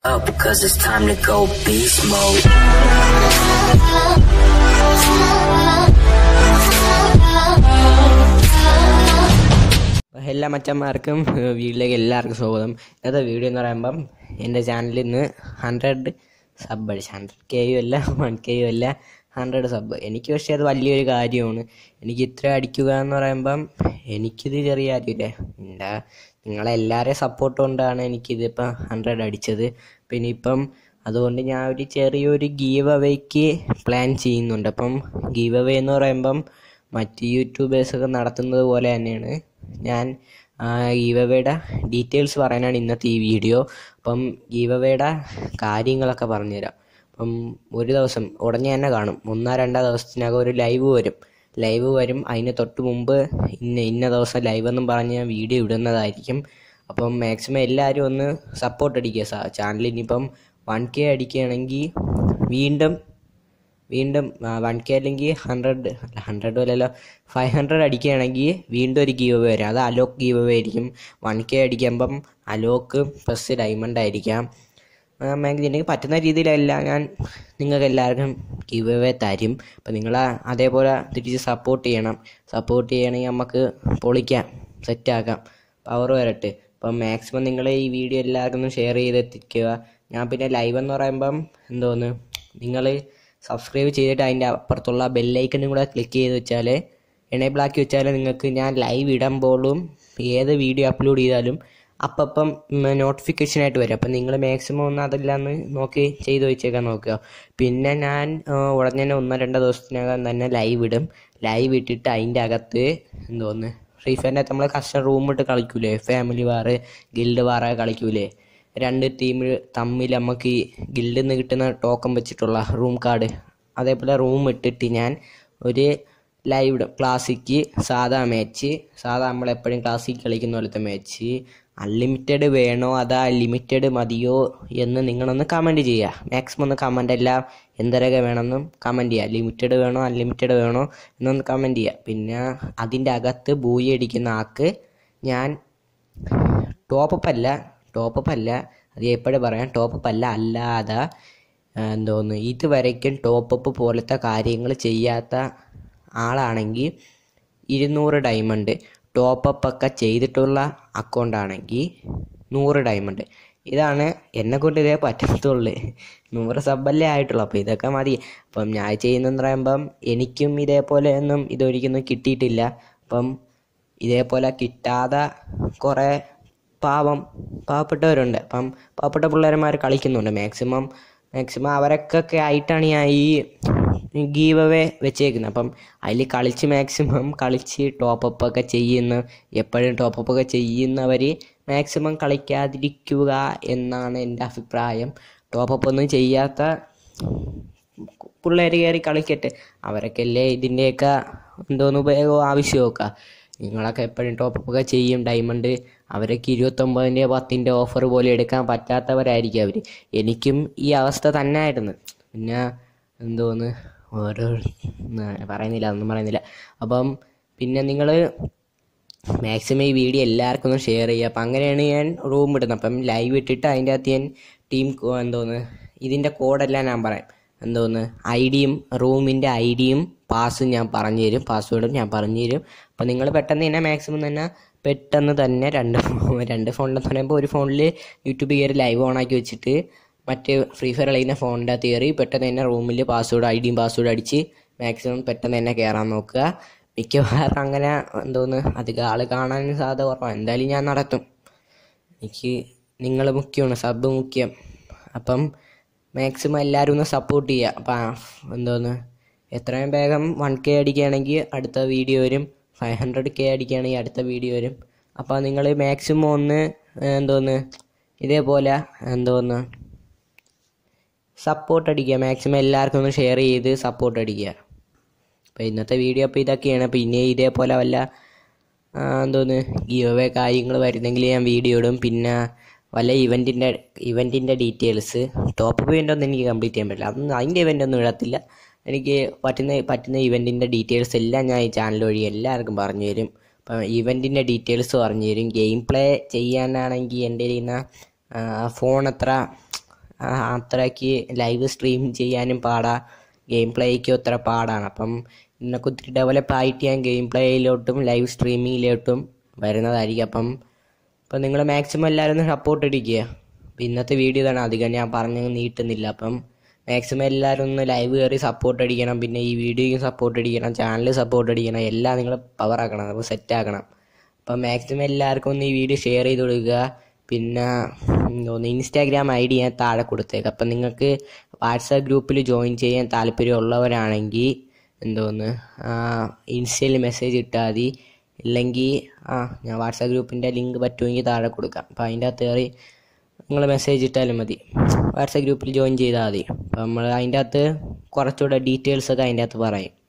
up cause it's time to go beast mode. അപ്പോൾ എല്ലാ മച്ചന്മാർക്കും ഏഹ്, വീട്ടിലേക്ക് എല്ലാവർക്കും സ്വാഗതം ഇന്നത്തെ വീഡിയോ എന്ന് പറയുമ്പം എൻ്റെ ചാനലിൽ ഇന്ന് ഹൺഡ്രഡ് സബ് അടിച്ചു ഹൺഡ്രഡ് കെയും അല്ല വൺ കെയും അല്ല ഹൺഡ്രഡ് സബ് എനിക്ക് പക്ഷേ അത് വലിയൊരു കാര്യമാണ് എനിക്ക് ഇത്ര അടിക്കുക എന്ന് പറയുമ്പം എനിക്കിത് ചെറിയ കാര്യമില്ലേ എൻ്റെ നിങ്ങളെല്ലാവരെയും സപ്പോർട്ട് കൊണ്ടാണ് എനിക്കിതിപ്പം ഹൺഡ്രഡ് അടിച്ചത് പിന്നെ ഇപ്പം അതുകൊണ്ട് ഞാൻ ഒരു ചെറിയൊരു ഗീവ് അവയ്ക്ക് പ്ലാൻ ചെയ്യുന്നുണ്ട് അപ്പം ഗീവ് അവേ എന്ന് പറയുമ്പം മറ്റ് യൂട്യൂബേഴ്സൊക്കെ നടത്തുന്നത് പോലെ തന്നെയാണ് ഞാൻ ഗീവവയുടെ ഡീറ്റെയിൽസ് പറയാനാണ് ഇന്നത്തെ ഈ വീഡിയോ അപ്പം ഗീവവയുടെ കാര്യങ്ങളൊക്കെ പറഞ്ഞുതരാം അപ്പം ഒരു ദിവസം ഉടനെ തന്നെ കാണും ഒന്നോ രണ്ടോ ദിവസത്തിനകം ഒരു ലൈവ് വരും ലൈവ് വരും അതിന് തൊട്ട് മുമ്പ് ഇന്ന ഇന്ന ദിവസം ലൈവ് എന്നും പറഞ്ഞ് ഞാൻ വീഡിയോ ഇടുന്നതായിരിക്കും അപ്പം മാക്സിമം എല്ലാവരും ഒന്ന് സപ്പോർട്ട് അടിക്കുക ചാനൽ ഇനിയിപ്പം വൺ കെ അടിക്കുകയാണെങ്കിൽ വീണ്ടും വീണ്ടും വൺ കെ അല്ലെങ്കിൽ ഹൺഡ്രഡ് അല്ല ഹൺഡ്രഡ് അല്ലല്ലോ ഫൈവ് ഹൺഡ്രഡ് അടിക്കുകയാണെങ്കിൽ വീണ്ടും ഒരു ഗീവ് അവേ വരും അത് അലോക്ക് ഗീവ് അവേ ആയിരിക്കും വൺ കെ അടിക്കുമ്പം അലോക്ക് പ്ലസ് ഡയമണ്ട് ആയിരിക്കാം മാക്സിമം എനിക്ക് പറ്റുന്ന രീതിയിലല്ല ഞാൻ നിങ്ങൾക്ക് എല്ലാവർക്കും ഗീവ് അവേ തരും അപ്പം നിങ്ങൾ അതേപോലെ തിരിച്ച് സപ്പോർട്ട് ചെയ്യണം സപ്പോർട്ട് ചെയ്യണമെങ്കിൽ നമുക്ക് പൊളിക്കാം സെറ്റാക്കാം പവർ വരട്ടെ അപ്പം മാക്സിമം നിങ്ങൾ ഈ വീഡിയോ എല്ലാവർക്കും ഒന്ന് ഷെയർ ചെയ്തെത്തിക്കുക ഞാൻ പിന്നെ ലൈവ് എന്ന് പറയുമ്പം എന്തോന്ന് നിങ്ങൾ സബ്സ്ക്രൈബ് ചെയ്തിട്ട് അതിൻ്റെ അപ്പുറത്തുള്ള ബെല്ലൈക്കനും കൂടെ ക്ലിക്ക് ചെയ്ത് വെച്ചാൽ എനേബിൾ ആക്കി വെച്ചാൽ നിങ്ങൾക്ക് ഞാൻ ലൈവ് ഇടുമ്പോഴും ഏത് വീഡിയോ അപ്ലോഡ് ചെയ്താലും അപ്പം നോട്ടിഫിക്കേഷൻ ആയിട്ട് വരും അപ്പം നിങ്ങൾ മാക്സിമം ഒന്ന് അതെല്ലാം ഒന്ന് നോക്കി ചെയ്ത് വെച്ചേക്കാൻ നോക്കുക പിന്നെ ഞാൻ ആ, ഉടനെ തന്നെ ഒന്നോ രണ്ടോ ദിവസത്തിനകം തന്നെ ലൈവ് ഇടും ലൈവ് ഇട്ടിട്ട് അതിൻ്റെ അകത്ത് എന്തോന്ന് ഫ്രീ ഫയറിൻ്റെ അകത്ത് നമ്മൾ കസ്റ്റം റൂം ഇട്ട് കളിക്കൂലേ ഫാമിലി വാറ് ഗിൽഡ് വാറ കളിക്കൂലേ രണ്ട് ടീം തമ്മിൽ നമുക്ക് ഈ ഗിൽഡിൽ നിന്ന് കിട്ടുന്ന ടോക്കൺ വെച്ചിട്ടുള്ള റൂം കാർഡ് അതേപോലെ റൂം ഇട്ടിട്ട് ഞാൻ ഒരു ലൈവ് ഇടും ക്ലാസിക്ക് സാധാ മാച്ച് സാധാ നമ്മളെപ്പോഴും ക്ലാസിക് കളിക്കുന്ന പോലത്തെ മാച്ച് അൺലിമിറ്റഡ് വേണോ അതാ ലിമിറ്റഡ് മതിയോ എന്ന് നിങ്ങളൊന്ന് കമൻറ്റ് ചെയ്യുക മാക്സിമം ഒന്ന് കമൻ്റ് എല്ലാം എന്തരൊക്കെ വേണമെന്നും കമൻറ്റ് ചെയ്യുക ലിമിറ്റഡ് വേണോ അൺലിമിറ്റഡ് വേണോ എന്നൊന്ന് കമൻറ്റ് ചെയ്യുക പിന്നെ അതിൻ്റെ അകത്ത് ബൂയി അടിക്കുന്ന ആൾക്ക് ഞാൻ ടോപ്പപ്പ് അല്ല ടോപ്പപ്പ് അല്ല അത് എപ്പോഴും പറയാം ടോപ്പപ്പ് അല്ല അല്ലാതെ ആ, എന്തോന്ന് ഇതുവരയ്ക്കും ടോപ്പപ്പ് പോലത്തെ കാര്യങ്ങൾ ചെയ്യാത്ത ആളാണെങ്കിൽ ഇരുന്നൂറ് ഡയമണ്ട് ടോപ്പപ്പ് ഒക്കെ ചെയ്തിട്ടുള്ള അക്കൗണ്ട് ആണെങ്കിൽ നൂറ് ഡയമണ്ട് ഇതാണ് എന്നെ കൊണ്ട് ഇതേ പറ്റത്തുള്ളൂ നൂറ് സബ്ബല്ലേ ആയിട്ടുള്ളൂ അപ്പോൾ ഇതൊക്കെ മതി അപ്പം ഞാൻ ചെയ്യുന്നതെന്ന് പറയുമ്പം എനിക്കും ഇതേപോലെ ഒന്നും ഇതൊരിക്കലും കിട്ടിയിട്ടില്ല അപ്പം ഇതേപോലെ കിട്ടാതെ കുറേ പാവം പാവപ്പെട്ടവരുണ്ട് അപ്പം പാവപ്പെട്ട പിള്ളേരന്മാർ കളിക്കുന്നുണ്ട് മാക്സിമം മാക്സിമം അവരൊക്കെ ആയിട്ടാണ് ഞാൻ ഈ ഗീവ് അവേ വെച്ചേക്കുന്നത് അപ്പം അതിൽ കളിച്ച് മാക്സിമം കളിച്ച് ടോപ്പപ്പ് ഒക്കെ ചെയ്യുന്ന എപ്പോഴും ടോപ്പപ്പ് ഒക്കെ ചെയ്യുന്നവർ മാക്സിമം കളിക്കാതിരിക്കുക എന്നാണ് എൻ്റെ അഭിപ്രായം ടോപ്പപ്പ് ഒന്നും ചെയ്യാത്ത പിള്ളേർ കയറി കളിക്കട്ടെ അവരൊക്കെ അല്ലേ ഇതിൻ്റെയൊക്കെ എന്തോന്ന് ഉപയോഗവും ആവശ്യമൊക്കെ നിങ്ങളൊക്കെ എപ്പോഴും ടോപ്പപ്പ് ഒക്കെ ചെയ്യും ഡയമണ്ട് അവരൊക്കെ ഇരുപത്തൊമ്പതിൻ്റെ പത്തിൻ്റെ ഓഫർ പോലെ എടുക്കാൻ പറ്റാത്തവരായിരിക്കും അവർ എനിക്കും ഈ അവസ്ഥ തന്നെ ആയിരുന്നു പിന്നെ എന്തോന്ന് ഓരോ ന- പറയുന്നില്ല ഒന്നും പറയുന്നില്ല അപ്പം പിന്നെ നിങ്ങൾ മാക്സിമം ഈ വീഡിയോ എല്ലാവർക്കും ഒന്ന് ഷെയർ ചെയ്യുക അപ്പം അങ്ങനെയാണ് ഞാൻ റൂം ഇടുന്നത് അപ്പം ലൈവ് ഇട്ടിട്ട് അതിൻ്റെ അകത്ത് ഞാൻ ടീം എന്തോന്ന് ഇതിൻ്റെ കോഡെല്ലാം ഞാൻ പറയാം എന്തോന്ന് ഐ ഡിയും റൂമിൻ്റെ ഐ ഡിയും പാസ്സും ഞാൻ പറഞ്ഞു തരും പാസ്വേഡും ഞാൻ പറഞ്ഞു തരും അപ്പം നിങ്ങൾ പെട്ടെന്ന് തന്നെ മാക്സിമം തന്നെ പെട്ടെന്ന് തന്നെ രണ്ട് ഫോ- രണ്ട് ഫോണിലെന്ന് പറയുമ്പോൾ ഒരു ഫോണിൽ യൂട്യൂബ് കയറി ലൈവ് ഓൺ ആക്കി വെച്ചിട്ട് മറ്റേ ഫ്രീ ഫയർ കളിക്കുന്ന ഫോണിൻ്റെ അകത്ത് കയറി പെട്ടെന്ന് തന്നെ റൂമിൽ പാസ്വേഡ് ഐ ഡിയും പാസ്വേഡ് അടിച്ച് മാക്സിമം പെട്ടെന്ന് തന്നെ കയറാൻ നോക്കുക മിക്കവാറും അങ്ങനെ എന്തോന്ന് അധികം ആൾ കാണാൻ സാധ്യത കുറവാണ് എന്തായാലും ഞാൻ നടത്തും എനിക്ക് നിങ്ങൾ മുഖ്യമാണ് സബ് മുഖ്യം അപ്പം മാക്സിമം എല്ലാവരും ഒന്ന് സപ്പോർട്ട് ചെയ്യുക അപ്പം എന്തോന്ന് എത്രയും വേഗം വൺ കെ അടിക്കുകയാണെങ്കിൽ അടുത്ത വീഡിയോ വരും ഫൈവ് ഹൺഡ്രഡ് കെ അടിക്കുകയാണെങ്കിൽ അടുത്ത വീഡിയോ വരും അപ്പോൾ നിങ്ങൾ മാക്സിമം ഒന്ന് ഏഹ്, എന്തോന്ന് ഇതേപോലെ എന്തോന്ന് സപ്പോർട്ട് അടിക്കുക മാക്സിമം എല്ലാവർക്കും ഒന്ന് ഷെയർ ചെയ്ത് സപ്പോർട്ട് അടിക്കുക അപ്പോൾ ഇന്നത്തെ വീഡിയോ അപ്പോൾ ഇതൊക്കെയാണ് പിന്നെ ഇതേപോലെ വല്ല ആ, എന്തോന്ന് ഗീവേ കാര്യങ്ങൾ വരുന്നെങ്കിൽ ഞാൻ വീഡിയോ ഇടും പിന്നെ വല്ല ഇവൻറ്റിൻ്റെ ഇവൻറ്റിൻ്റെ ഡീറ്റെയിൽസ് ടോപ്പ് ഇവൻ്റ് ഒന്നും എനിക്ക് കംപ്ലീറ്റ് ചെയ്യാൻ പറ്റില്ല അതൊന്നും അതിൻ്റെ ഇവൻ്റ് ഒന്നും ഇടത്തില്ല എനിക്ക് പറ്റുന്ന പറ്റുന്ന ഇവൻറ്റിൻ്റെ ഡീറ്റെയിൽസ് എല്ലാം ഞാൻ ഈ ചാനൽ വഴി എല്ലാവർക്കും പറഞ്ഞു തരും അപ്പം ഇവൻറ്റിൻ്റെ ഡീറ്റെയിൽസ് പറഞ്ഞു തരും ഗെയിം പ്ലേ ചെയ്യാനാണെങ്കിൽ എൻ്റെ കയ്യിൽ നിന്ന് ഫോൺ അത്ര ആ, അത്രയ്ക്ക് ലൈവ് സ്ട്രീം ചെയ്യാനും പാടാ ഗെയിം പ്ലേക്കും അത്ര പാടാണ് അപ്പം ഇന്നൊക്കെ ഒത്തിരി ഡെവലപ്പ് ആയിട്ട് ഞാൻ ഗെയിം പ്ലേയിലോട്ടും ലൈവ് സ്ട്രീമിങ്ങിലോട്ടും വരുന്നതായിരിക്കും അപ്പം അപ്പം നിങ്ങൾ മാക്സിമം എല്ലാവരും ഒന്ന് സപ്പോർട്ട് അടിക്കുക അപ്പം ഇന്നത്തെ വീഡിയോ തന്നെ അധികം ഞാൻ പറഞ്ഞു നീട്ടുന്നില്ല അപ്പം മാക്സിമം എല്ലാവരും ഒന്ന് ലൈവ് കയറി സപ്പോർട്ട് അടിക്കണം പിന്നെ ഈ വീഡിയോയ്ക്ക് സപ്പോർട്ട് അടിക്കണം ചാനൽ സപ്പോർട്ട് അടിക്കണം എല്ലാം നിങ്ങൾ പവർ ആക്കണം അപ്പോൾ സെറ്റ് ആക്കണം അപ്പം മാക്സിമം എല്ലാവർക്കും ഒന്ന് ഈ വീഡിയോ ഷെയർ ചെയ്ത് കൊടുക്കുക പിന്നെ ഒന്ന് ഇൻസ്റ്റാഗ്രാം ഐ ഡി ഞാൻ താഴെ കൊടുത്തേക്കാം അപ്പം നിങ്ങൾക്ക് വാട്സാപ്പ് ഗ്രൂപ്പിൽ ജോയിൻ ചെയ്യാൻ താല്പര്യമുള്ളവരാണെങ്കിൽ എന്തോന്ന് ഇൻസ്റ്റയിൽ മെസ്സേജ് ഇട്ടാൽ മതി ഇല്ലെങ്കിൽ ആ ഞാൻ വാട്സാപ്പ് ഗ്രൂപ്പിൻ്റെ ലിങ്ക് പറ്റുമെങ്കിൽ താഴെ കൊടുക്കാം അപ്പോൾ അതിൻ്റെ അകത്ത് കയറി നിങ്ങൾ മെസ്സേജ് ഇട്ടാലും മതി വാട്സാപ്പ് ഗ്രൂപ്പിൽ ജോയിൻ ചെയ്താൽ മതി അപ്പോൾ നമ്മൾ അതിൻ്റെ അകത്ത് കുറച്ചുകൂടെ ഡീറ്റെയിൽസ് ഒക്കെ അതിൻ്റെ അകത്ത് പറയും